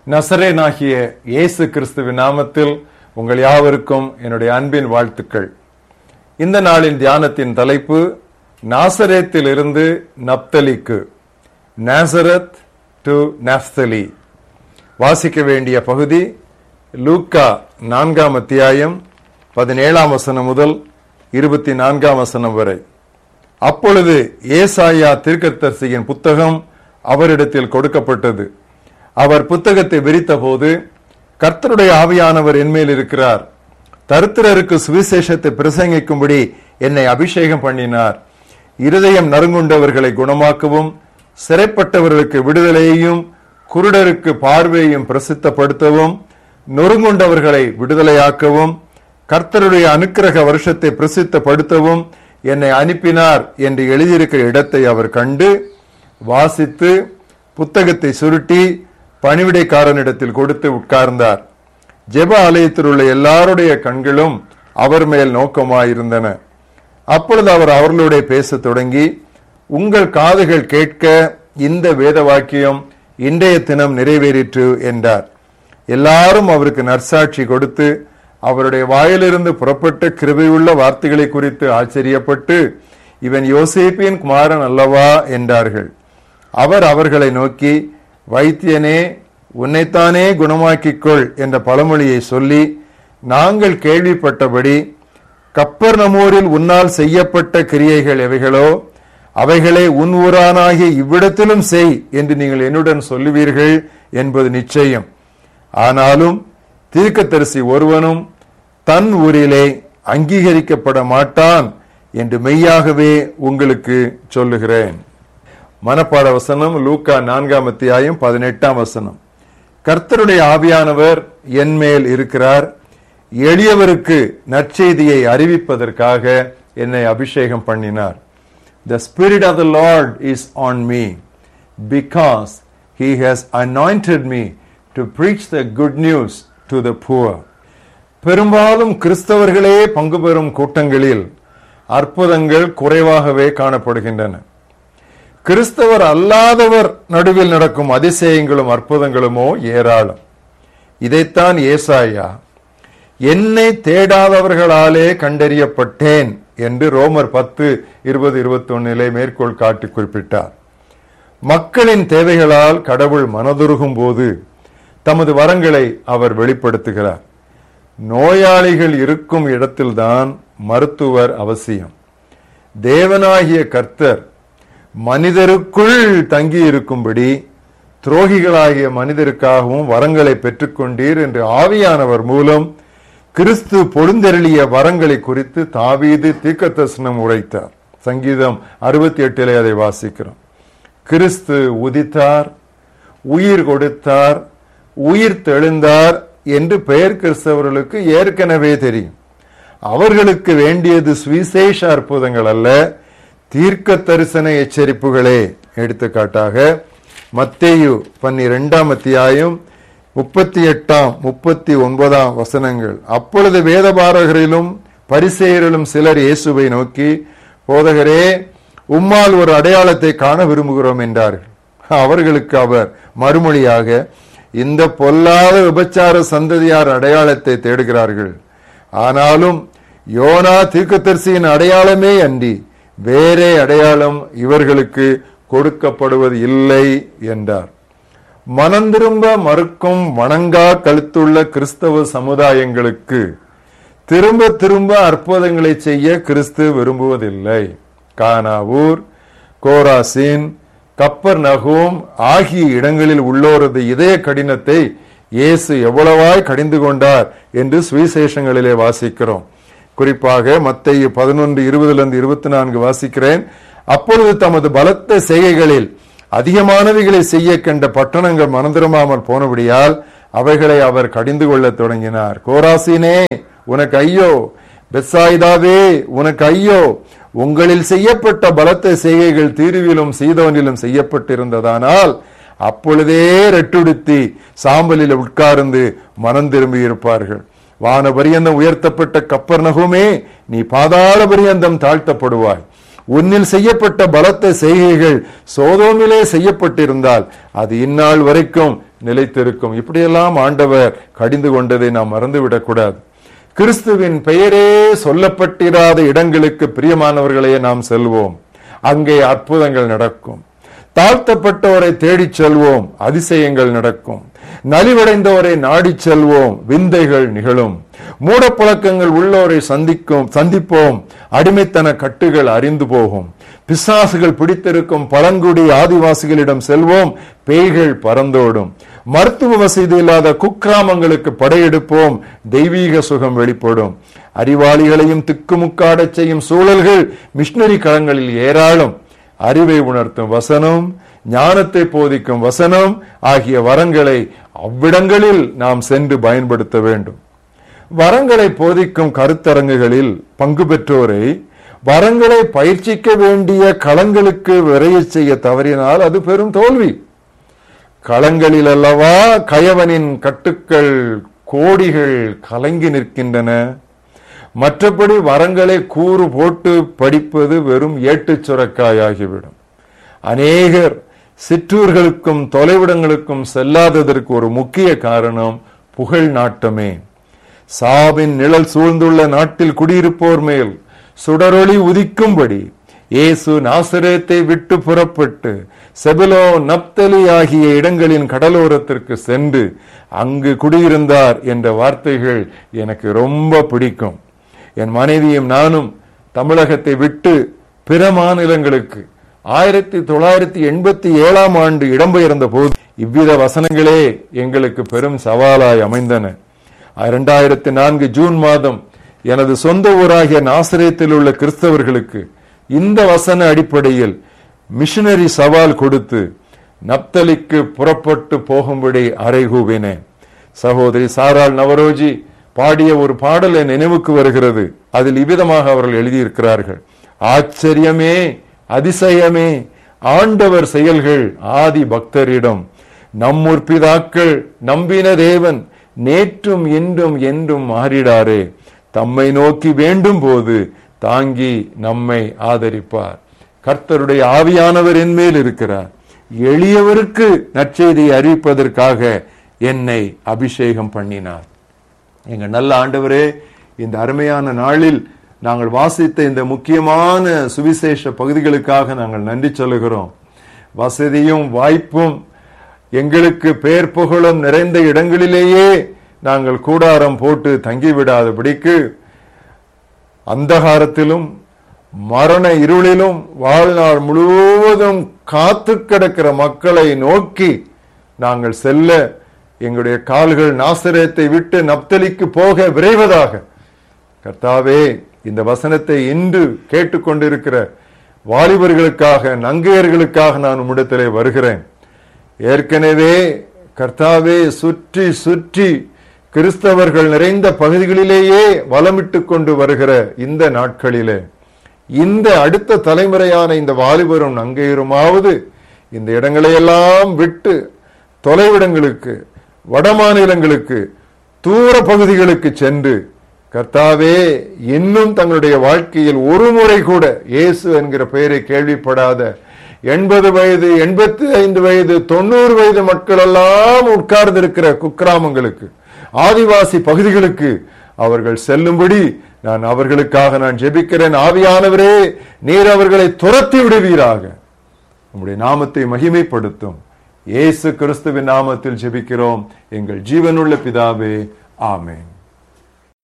நசரேனாகிய இயேசு கிறிஸ்துவின் நாமத்தில் உங்கள் யாவருக்கும் என்னுடைய அன்பின் வாழ்த்துக்கள் இந்த நாளின் தியானத்தின் தலைப்பு நாசரேத்தில் இருந்து நப்தலிக்கு நாசரத் டு நப்தலி வாசிக்க வேண்டிய பகுதி லூக்கா நான்காம் அத்தியாயம் பதினேழாம் வசனம் முதல் இருபத்தி நான்காம் வசனம் வரை அப்பொழுது ஏசாயா தீர்க்கதரிசியின் புத்தகம் அவரிடத்தில் கொடுக்கப்பட்டது அவர் புத்தகத்தை விரித்தபோது கர்த்தருடைய ஆவியானவர் என்மேல் இருக்கிறார் தருத்திரருக்கு சுவிசேஷத்தை பிரசங்கிக்கும்படி என்னை அபிஷேகம் பண்ணினார் இருதயம் நறுங்குண்டவர்களை குணமாக்கவும் சிறைப்பட்டவர்களுக்கு விடுதலையையும் குருடருக்கு பார்வையையும் பிரசித்தப்படுத்தவும் நொறுங்குண்டவர்களை விடுதலையாக்கவும் கர்த்தருடைய அனுக்கிரக வருஷத்தை பிரசித்தப்படுத்தவும் என்னை அனுப்பினார் என்று எழுதியிருக்கிற இடத்தை அவர் கண்டு வாசித்து புத்தகத்தை சுருட்டி பணிவிடைக்காரனிடத்தில் கொடுத்து உட்கார்ந்தார் ஜெப ஆலயத்தில் உள்ள எல்லாருடைய கண்களும் அவர் மேல் நோக்கமாயிருந்தன அப்பொழுது அவர் அவர்களுடைய பேசத் தொடங்கி உங்கள் காதுகள் கேட்க இந்த வேத வாக்கியம் இன்றைய தினம் நிறைவேறிற்று என்றார் எல்லாரும் அவருக்கு நற்சாட்சி கொடுத்து அவருடைய வாயிலிருந்து புறப்பட்ட கிருபையுள்ள வார்த்தைகளை குறித்து ஆச்சரியப்பட்டு இவன் யோசேப்பின் குமாரன் அல்லவா என்றார்கள் அவர் அவர்களை நோக்கி வைத்தியனே உன்னைத்தானே குணமாக்கிக்கொள் என்ற பழமொழியை சொல்லி நாங்கள் கேள்விப்பட்டபடி கப்பர் நமூரில் உன்னால் செய்யப்பட்ட கிரியைகள் எவைகளோ அவைகளை உன் ஊரானாகிய இவ்விடத்திலும் செய் என்று நீங்கள் என்னுடன் சொல்லுவீர்கள் என்பது நிச்சயம் ஆனாலும் தீர்க்கதரிசி ஒருவனும் தன் ஊரிலே அங்கீகரிக்கப்பட மாட்டான் என்று மெய்யாகவே உங்களுக்கு சொல்லுகிறேன் மனப்பாட வசனம் லூக்கா நான்காம் அத்தியாயம் பதினெட்டாம் வசனம் கர்த்தருடைய ஆவியானவர் என் மேல் இருக்கிறார் எளியவருக்கு நற்செய்தியை அறிவிப்பதற்காக என்னை அபிஷேகம் பண்ணினார் the spirit of the lord is on me because he has anointed me to preach the good news to the poor பெரும்பாலும் கிறிஸ்தவர்களே பங்கு பெறும் கூட்டங்களில் அற்புதங்கள் குறைவாகவே காணப்படுகின்றன கிறிஸ்தவர் அல்லாதவர் நடுவில் நடக்கும் அதிசயங்களும் அற்புதங்களுமோ ஏராளம் இதைத்தான் ஏசாயா என்னை தேடாதவர்களாலே கண்டறியப்பட்டேன் என்று ரோமர் பத்து இருபது இருபத்தி ஒன்னிலே மேற்கோள் காட்டி குறிப்பிட்டார் மக்களின் தேவைகளால் கடவுள் மனதுருகும் போது தமது வரங்களை அவர் வெளிப்படுத்துகிறார் நோயாளிகள் இருக்கும் இடத்தில்தான் மருத்துவர் அவசியம் தேவனாகிய கர்த்தர் மனிதருக்குள் தங்கி இருக்கும்படி துரோகிகளாகிய மனிதருக்காகவும் வரங்களை பெற்றுக்கொண்டீர் என்று ஆவியானவர் மூலம் கிறிஸ்து பொழுந்தெருளிய வரங்களை குறித்து தாவீது தீக்கத்தர்சனம் உரைத்தார் சங்கீதம் அறுபத்தி எட்டிலே அதை வாசிக்கிறோம் கிறிஸ்து உதித்தார் உயிர் கொடுத்தார் உயிர் தெழுந்தார் என்று பெயர் கிறிஸ்தவர்களுக்கு ஏற்கனவே தெரியும் அவர்களுக்கு வேண்டியது சுவிசேஷ அற்புதங்கள் அல்ல தீர்க்க தரிசன எச்சரிப்புகளே எடுத்துக்காட்டாக மத்தேயு பன்னிரெண்டாம் அத்தியாயம் முப்பத்தி எட்டாம் முப்பத்தி ஒன்பதாம் வசனங்கள் அப்பொழுது வேதபாரகரிலும் பரிசெயரிலும் சிலர் இயேசுவை நோக்கி போதகரே உம்மால் ஒரு அடையாளத்தை காண விரும்புகிறோம் என்றார்கள் அவர்களுக்கு அவர் மறுமொழியாக இந்த பொல்லாத விபச்சார சந்ததியார் அடையாளத்தை தேடுகிறார்கள் ஆனாலும் யோனா தீர்க்கதரிசியின் அடையாளமே அன்றி வேறே அடையாளம் இவர்களுக்கு கொடுக்கப்படுவது இல்லை என்றார் மனந்திரும்ப மறுக்கும் வணங்கா கழுத்துள்ள கிறிஸ்தவ சமுதாயங்களுக்கு திரும்ப திரும்ப அற்புதங்களை செய்ய கிறிஸ்து விரும்புவதில்லை கானாவூர் கோராசின் கப்பர் நகூம் ஆகிய இடங்களில் உள்ளோரது இதய கடினத்தை இயேசு எவ்வளவாய் கடிந்து கொண்டார் என்று சுவிசேஷங்களிலே வாசிக்கிறோம் குறிப்பாக மத்திய பதினொன்று இருபதுல இருந்து இருபத்தி நான்கு வாசிக்கிறேன் அப்பொழுது தமது பலத்த செய்கைகளில் அதிகமானவைகளை செய்ய கண்ட பட்டணங்கள் மனந்திருமாமல் போனபடியால் அவைகளை அவர் கடிந்து கொள்ள தொடங்கினார் கோராசினே உனக்கு ஐயோ பெசாயிதாவே உனக்கு ஐயோ உங்களில் செய்யப்பட்ட பலத்த செய்கைகள் தீர்விலும் சீதோனிலும் செய்யப்பட்டிருந்ததானால் அப்பொழுதே ரெட்டுடுத்தி சாம்பலில் உட்கார்ந்து மனம் திரும்பி இருப்பார்கள் வான பரியந்தம் உயர்த்தப்பட்ட கப்பர் நகுமே நீ பாதாள பரியந்தம் தாழ்த்தப்படுவாய் உன்னில் செய்யப்பட்ட பலத்த செய்கைகள் சோதோமிலே செய்யப்பட்டிருந்தால் அது இந்நாள் வரைக்கும் நிலைத்திருக்கும் இப்படியெல்லாம் ஆண்டவர் கடிந்து கொண்டதை நாம் மறந்துவிடக்கூடாது கிறிஸ்துவின் பெயரே சொல்லப்பட்டிராத இடங்களுக்கு பிரியமானவர்களையே நாம் செல்வோம் அங்கே அற்புதங்கள் நடக்கும் தாழ்த்தப்பட்டவரை தேடிச் செல்வோம் அதிசயங்கள் நடக்கும் நலிவடைந்தவரை நாடிச் செல்வோம் விந்தைகள் நிகழும் மூடப்பழக்கங்கள் உள்ளோரை சந்திக்கும் சந்திப்போம் அடிமைத்தன கட்டுகள் அறிந்து போகும் பிசாசுகள் பிடித்திருக்கும் பழங்குடி ஆதிவாசிகளிடம் செல்வோம் பேய்கள் பறந்தோடும் மருத்துவ வசதி இல்லாத குக்கிராமங்களுக்கு படையெடுப்போம் தெய்வீக சுகம் வெளிப்படும் அறிவாளிகளையும் திக்குமுக்காடச் செய்யும் சூழல்கள் மிஷினரி களங்களில் ஏராளம் அறிவை உணர்த்தும் வசனம் ஞானத்தை போதிக்கும் வசனம் ஆகிய வரங்களை அவ்விடங்களில் நாம் சென்று பயன்படுத்த வேண்டும் வரங்களை போதிக்கும் கருத்தரங்குகளில் பங்கு பெற்றோரை வரங்களை பயிற்சிக்க வேண்டிய களங்களுக்கு விரைய செய்ய தவறினால் அது பெரும் தோல்வி களங்களில் அல்லவா கயவனின் கட்டுக்கள் கோடிகள் கலங்கி நிற்கின்றன மற்றபடி வரங்களை கூறு போட்டு படிப்பது வெறும் ஏட்டுச் சுரக்காயாகிவிடும் அநேகர் சிற்றூர்களுக்கும் தொலைவிடங்களுக்கும் செல்லாததற்கு ஒரு முக்கிய காரணம் புகழ் நாட்டமே சாவின் நிழல் சூழ்ந்துள்ள நாட்டில் குடியிருப்போர் மேல் சுடரொளி உதிக்கும்படி இயேசு நாசரேத்தை விட்டு புறப்பட்டு செபுலோ நப்தலி ஆகிய இடங்களின் கடலோரத்திற்கு சென்று அங்கு குடியிருந்தார் என்ற வார்த்தைகள் எனக்கு ரொம்ப பிடிக்கும் என் மனைவியும் நானும் தமிழகத்தை விட்டு பிற மாநிலங்களுக்கு ஆயிரத்தி தொள்ளாயிரத்தி எண்பத்தி ஏழாம் ஆண்டு இடம்பெயர்ந்த போது இவ்வித வசனங்களே எங்களுக்கு பெரும் சவாலாய் அமைந்தன இரண்டாயிரத்தி நான்கு ஜூன் மாதம் எனது சொந்த ஊராகிய நாசிரியத்தில் உள்ள கிறிஸ்தவர்களுக்கு இந்த வசன அடிப்படையில் மிஷனரி சவால் கொடுத்து நப்தலிக்கு புறப்பட்டு போகும்படி அறைகூவினேன் சகோதரி சாராள் நவரோஜி பாடிய ஒரு பாடல் என் நினைவுக்கு வருகிறது அதில் இவ்விதமாக அவர்கள் எழுதியிருக்கிறார்கள் ஆச்சரியமே அதிசயமே ஆண்டவர் செயல்கள் ஆதி பக்தரிடம் நம்முற் பிதாக்கள் நம்பின தேவன் நேற்றும் இன்றும் என்றும் மாறிடாரே தம்மை நோக்கி வேண்டும் போது தாங்கி நம்மை ஆதரிப்பார் கர்த்தருடைய ஆவியானவர் என் மேல் இருக்கிறார் எளியவருக்கு நற்செய்தியை அறிவிப்பதற்காக என்னை அபிஷேகம் பண்ணினார் எங்க நல்ல ஆண்டவரே இந்த அருமையான நாளில் நாங்கள் வாசித்த இந்த முக்கியமான சுவிசேஷ பகுதிகளுக்காக நாங்கள் நன்றி சொல்லுகிறோம் வசதியும் வாய்ப்பும் எங்களுக்கு பேர் புகழும் நிறைந்த இடங்களிலேயே நாங்கள் கூடாரம் போட்டு தங்கிவிடாதபடிக்கு அந்தகாரத்திலும் மரண இருளிலும் வாழ்நாள் முழுவதும் காத்து கிடக்கிற மக்களை நோக்கி நாங்கள் செல்ல எங்களுடைய கால்கள் நாசிரியத்தை விட்டு நப்தலிக்கு போக விரைவதாக கர்த்தாவே இந்த வசனத்தை இன்று கேட்டுக்கொண்டிருக்கிற வாலிபர்களுக்காக நங்கையர்களுக்காக நான் உம்மிடத்திலே வருகிறேன் ஏற்கனவே கர்த்தாவே சுற்றி சுற்றி கிறிஸ்தவர்கள் நிறைந்த பகுதிகளிலேயே வலமிட்டு கொண்டு வருகிற இந்த நாட்களிலே இந்த அடுத்த தலைமுறையான இந்த வாலிபரும் நங்கையருமாவது இந்த இடங்களையெல்லாம் விட்டு தொலைவிடங்களுக்கு வட மாநிலங்களுக்கு தூர பகுதிகளுக்கு சென்று கர்த்தாவே இன்னும் தங்களுடைய வாழ்க்கையில் ஒரு முறை கூட இயேசு என்கிற பெயரை கேள்விப்படாத எண்பது வயது எண்பத்தி ஐந்து வயது தொண்ணூறு வயது மக்கள் எல்லாம் உட்கார்ந்து இருக்கிற குக்கிராமங்களுக்கு ஆதிவாசி பகுதிகளுக்கு அவர்கள் செல்லும்படி நான் அவர்களுக்காக நான் ஜெபிக்கிறேன் ஆவியானவரே நீர் அவர்களை துரத்தி விடுவீராக உம்முடைய நாமத்தை மகிமைப்படுத்தும் இயேசு கிறிஸ்துவின் நாமத்தில் ஜெபிக்கிறோம் எங்கள் ஜீவனுள்ள பிதாவே ஆமென்